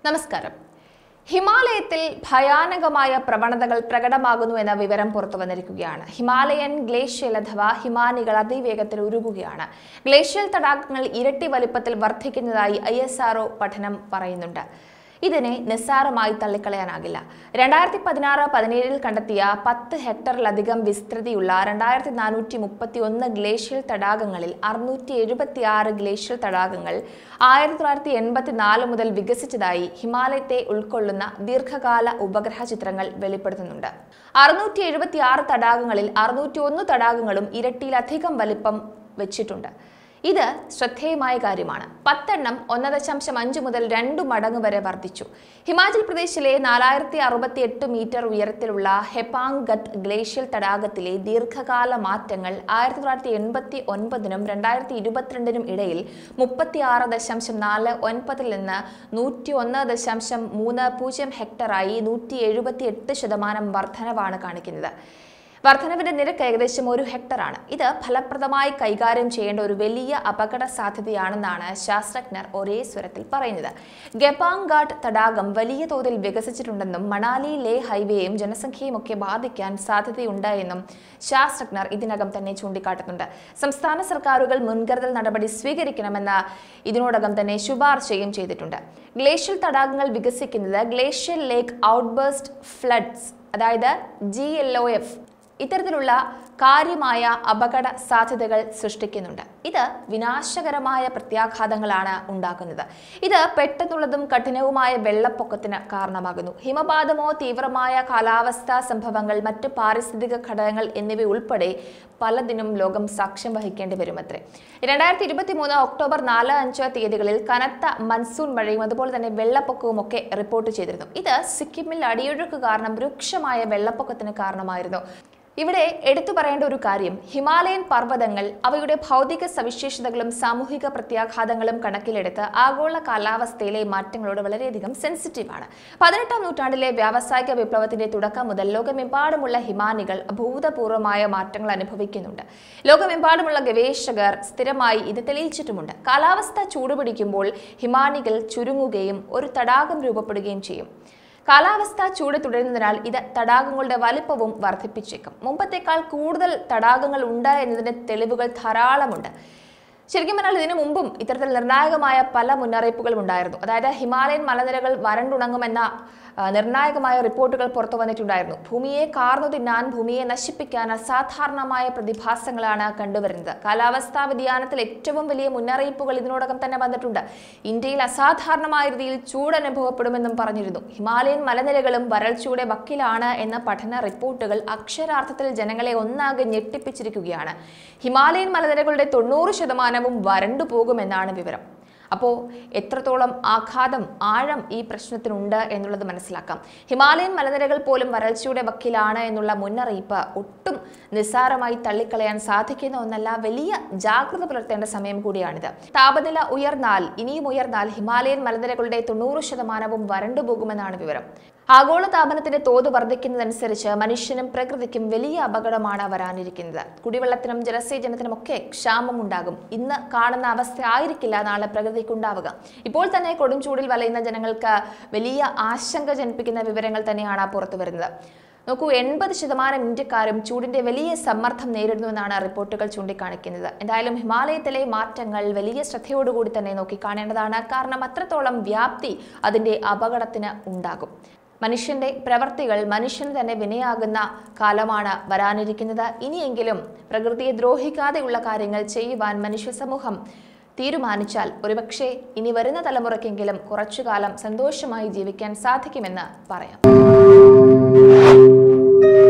നമസ്കാരം ഹിമാലയത്തിൽ ഭയാനകമായ പ്രവണതകൾ പ്രകടമാകുന്നു എന്ന വിവരം പുറത്തു വന്നിരിക്കുകയാണ് ഹിമാലയൻ ഗ്ലേഷ്യൽ അഥവാ ഹിമാനികൾ അതിവേഗത്തിൽ ഉരുകുകയാണ് ഗ്ലേഷ്യൽ തടാകങ്ങൾ ഇരട്ടി വലിപ്പത്തിൽ വർദ്ധിക്കുന്നതായി ഐ പഠനം പറയുന്നുണ്ട് ഇതിനെ നിസ്സാരമായി തള്ളിക്കളയാനാകില്ല രണ്ടായിരത്തി പതിനാറ് പതിനേഴിൽ കണ്ടെത്തിയ പത്ത് ഹെക്ടറിലധികം വിസ്തൃതിയുള്ള രണ്ടായിരത്തി നാനൂറ്റി മുപ്പത്തി ഒന്ന് ഗ്ലേഷ്യൽ തടാകങ്ങളിൽ അറുന്നൂറ്റി എഴുപത്തി ആറ് ഗ്ലേഷ്യൽ തടാകങ്ങൾ ആയിരത്തി തൊള്ളായിരത്തി എൺപത്തി നാല് മുതൽ വികസിച്ചതായി ഹിമാലയത്തെ ഉൾക്കൊള്ളുന്ന ദീർഘകാല ഉപഗ്രഹ ചിത്രങ്ങൾ വെളിപ്പെടുത്തുന്നുണ്ട് അറുന്നൂറ്റി എഴുപത്തി ആറ് തടാകങ്ങളിൽ അറുന്നൂറ്റി ഒന്ന് തടാകങ്ങളും ഇരട്ടിയിലധികം വലിപ്പം വെച്ചിട്ടുണ്ട് ഇത് ശ്രദ്ധേയമായ കാര്യമാണ് പത്തെണ്ണം ഒന്ന് ദശാംശം അഞ്ച് മുതൽ രണ്ടു മടങ്ങ് വരെ വർദ്ധിച്ചു ഹിമാചൽ പ്രദേശിലെ നാലായിരത്തി അറുപത്തി എട്ട് മീറ്റർ ഉയരത്തിലുള്ള ഹെപ്പാങ് ഗട്ട് ഗ്ലേഷ്യൽ തടാകത്തിലെ ദീർഘകാല മാറ്റങ്ങൾ ആയിരത്തി തൊള്ളായിരത്തി എൺപത്തി ഒൻപതിനും രണ്ടായിരത്തി ഇരുപത്തിരണ്ടിനും ഇടയിൽ മുപ്പത്തി ആറ് ദശാംശം നാല് ഒൻപതിൽ നിന്ന് നൂറ്റി ഒന്ന് ദശാംശം മൂന്ന് പൂജ്യം ഹെക്ടറായി നൂറ്റി എഴുപത്തി എട്ട് ശതമാനം വർധനവാണ് കാണിക്കുന്നത് വർധനവിന്റെ നിരക്ക് ഏകദേശം ഒരു ഹെക്ടറാണ് ഇത് ഫലപ്രദമായി കൈകാര്യം ചെയ്യേണ്ട ഒരു വലിയ അപകട സാധ്യതയാണെന്നാണ് ശാസ്ത്രജ്ഞർ ഒരേ സ്വരത്തിൽ പറയുന്നത് ഗപ്പാങ് ഘാട്ട് തടാകം വലിയ തോതിൽ വികസിച്ചിട്ടുണ്ടെന്നും മണാലി ലേ ഹൈവേയും ജനസംഖ്യയും ഒക്കെ ബാധിക്കാൻ സാധ്യതയുണ്ട് എന്നും ശാസ്ത്രജ്ഞർ ഇതിനകം തന്നെ ചൂണ്ടിക്കാട്ടുന്നുണ്ട് സംസ്ഥാന സർക്കാരുകൾ മുൻകരുതൽ നടപടി സ്വീകരിക്കണമെന്ന് ഇതിനോടകം തന്നെ ശുപാർശയും ചെയ്തിട്ടുണ്ട് ഗ്ലേഷ്യൽ തടാകങ്ങൾ വികസിക്കുന്നത് ഗ്ലേഷ്യൽ ലേക്ക് ഔട്ട്ബേസ്റ്റ് ഫ്ലഡ്സ് അതായത് ജി എൽ ഒ എഫ് ഇത്തരത്തിലുള്ള കാര്യമായ അപകട സാധ്യതകൾ സൃഷ്ടിക്കുന്നുണ്ട് ഇത് വിനാശകരമായ പ്രത്യാഘാതങ്ങളാണ് ഉണ്ടാക്കുന്നത് ഇത് പെട്ടെന്നുള്ളതും കഠിനവുമായ വെള്ളപ്പൊക്കത്തിന് കാരണമാകുന്നു ഹിമപാതമോ തീവ്രമായ കാലാവസ്ഥാ സംഭവങ്ങൾ മറ്റ് പാരിസ്ഥിതിക ഘടകങ്ങൾ എന്നിവ ഉൾപ്പെടെ പലതിനും ലോകം സാക്ഷ്യം വഹിക്കേണ്ടി വരുമത്രേ രണ്ടായിരത്തി ഇരുപത്തി മൂന്ന് ഒക്ടോബർ നാല് അഞ്ച് തീയതികളിൽ കനത്ത മൺസൂൺ മഴയും അതുപോലെ തന്നെ വെള്ളപ്പൊക്കവും ഒക്കെ റിപ്പോർട്ട് ചെയ്തിരുന്നു ഇത് സിക്കിമിൽ അടിയൊഴുക്ക് കാരണം രൂക്ഷമായ വെള്ളപ്പൊക്കത്തിന് കാരണമായിരുന്നു ഇവിടെ എടുത്തു പറയേണ്ട ഒരു കാര്യം ഹിമാലയൻ പർവ്വതങ്ങൾ അവയുടെ ഭൗതിക സവിശേഷതകളും സാമൂഹിക പ്രത്യാഘാതങ്ങളും കണക്കിലെടുത്ത് ആഗോള കാലാവസ്ഥയിലെ മാറ്റങ്ങളോട് വളരെയധികം സെൻസിറ്റീവാണ് പതിനെട്ടാം നൂറ്റാണ്ടിലെ വ്യാവസായിക വിപ്ലവത്തിന്റെ തുടക്കം മുതൽ ലോകമെമ്പാടുമുള്ള ഹിമാനികൾ അഭൂതപൂർവമായ മാറ്റങ്ങൾ അനുഭവിക്കുന്നുണ്ട് ലോകമെമ്പാടുമുള്ള ഗവേഷകർ സ്ഥിരമായി ഇത് തെളിയിച്ചിട്ടുമുണ്ട് കാലാവസ്ഥ ചൂടുപിടിക്കുമ്പോൾ ഹിമാനികൾ ചുരുങ്ങുകയും ഒരു തടാകം രൂപപ്പെടുകയും ചെയ്യും കാലാവസ്ഥ ചൂട് തുടരുന്നതിനാൽ ഇത് തടാകങ്ങളുടെ വലിപ്പവും വർദ്ധിപ്പിച്ചേക്കും മുമ്പത്തേക്കാൾ കൂടുതൽ തടാകങ്ങൾ ഉണ്ട് എന്നതിന് തെളിവുകൾ ധാരാളമുണ്ട് ശരിക്കും പറഞ്ഞാൽ ഇതിനു മുമ്പും ഇത്തരത്തിൽ നിർണായകമായ പല മുന്നറിയിപ്പുകളും ഉണ്ടായിരുന്നു അതായത് ഹിമാലയൻ മലനിരകൾ വരണ്ടുണങ്ങുമെന്ന ആ, നിർണായകമായ റിപ്പോർട്ടുകൾ പുറത്തു വന്നിട്ടുണ്ടായിരുന്നു ഭൂമിയെ കാർന്നു തിന്നാൻ ഭൂമിയെ നശിപ്പിക്കാൻ അസാധാരണമായ പ്രതിഭാസങ്ങളാണ് കണ്ടുവരുന്നത് കാലാവസ്ഥാ വ്യതിയാനത്തിൽ ഏറ്റവും വലിയ മുന്നറിയിപ്പുകൾ ഇതിനോടകം തന്നെ വന്നിട്ടുണ്ട് ഇന്ത്യയിൽ അസാധാരണമായ രീതിയിൽ ചൂട് അനുഭവപ്പെടുമെന്നും പറഞ്ഞിരുന്നു ഹിമാലയൻ മലനിരകളും വരൾച്ചയുടെ വക്കിലാണ് എന്ന പഠന റിപ്പോർട്ടുകൾ അക്ഷരാർത്ഥത്തിൽ ജനങ്ങളെ ഒന്നാകെ ഞെട്ടിപ്പിച്ചിരിക്കുകയാണ് ഹിമാലയൻ മലനിരകളുടെ തൊണ്ണൂറ് ശതമാനവും വരണ്ടു പോകുമെന്നാണ് വിവരം അപ്പോൾ എത്രത്തോളം ആഘാതം ആഴം ഈ പ്രശ്നത്തിനുണ്ട് എന്നുള്ളത് മനസ്സിലാക്കാം ഹിമാലയൻ മലനിരകൾ പോലും വരൾച്ചയുടെ വക്കിലാണ് എന്നുള്ള മുന്നറിയിപ്പ് ഒട്ടും നിസ്സാരമായി തള്ളിക്കളയാൻ സാധിക്കുന്ന ഒന്നല്ല വലിയ ജാഗ്രത പുലർത്തേണ്ട സമയം കൂടിയാണിത് താപനില ഉയർന്നാൽ ഇനിയും ഉയർന്നാൽ ഹിമാലയൻ മലനിരകളുടെ തൊണ്ണൂറ് ശതമാനവും വരണ്ടുപോകുമെന്നാണ് വിവരം ആഗോള താപനത്തിന്റെ തോത് വർദ്ധിക്കുന്നതനുസരിച്ച് മനുഷ്യനും പ്രകൃതിക്കും വലിയ അപകടമാണ് വരാനിരിക്കുന്നത് കുടിവെള്ളത്തിനും ജലസേചനത്തിനും ഒക്കെ ക്ഷാമമുണ്ടാകും ഇന്ന് കാണുന്ന അവസ്ഥ ആയിരിക്കില്ല നാളെ പ്രകൃതിക്കുണ്ടാവുക ഇപ്പോൾ തന്നെ കൊടും ചൂടിൽ വലയുന്ന ജനങ്ങൾക്ക് വലിയ ആശങ്ക ജനിപ്പിക്കുന്ന വിവരങ്ങൾ തന്നെയാണ് പുറത്തു വരുന്നത് നോക്കൂ എൺപത് ശതമാനം ഇന്ത്യക്കാരും ചൂടിന്റെ വലിയ സമ്മർദ്ദം നേരിടുന്നുവെന്നാണ് റിപ്പോർട്ടുകൾ ചൂണ്ടിക്കാണിക്കുന്നത് എന്തായാലും ഹിമാലയത്തിലെ മാറ്റങ്ങൾ വലിയ ശ്രദ്ധയോടുകൂടി തന്നെ നോക്കിക്കാണേണ്ടതാണ് കാരണം അത്രത്തോളം വ്യാപ്തി അതിന്റെ അപകടത്തിന് ഉണ്ടാകും മനുഷ്യന്റെ പ്രവർത്തികൾ മനുഷ്യന് തന്നെ വിനയാകുന്ന കാലമാണ് വരാനിരിക്കുന്നത് ഇനിയെങ്കിലും പ്രകൃതിയെ ദ്രോഹിക്കാതെയുള്ള കാര്യങ്ങൾ ചെയ്യുവാൻ മനുഷ്യ സമൂഹം തീരുമാനിച്ചാൽ ഒരുപക്ഷെ ഇനി വരുന്ന തലമുറയ്ക്കെങ്കിലും കുറച്ചുകാലം സന്തോഷമായി ജീവിക്കാൻ സാധിക്കുമെന്ന് പറയാം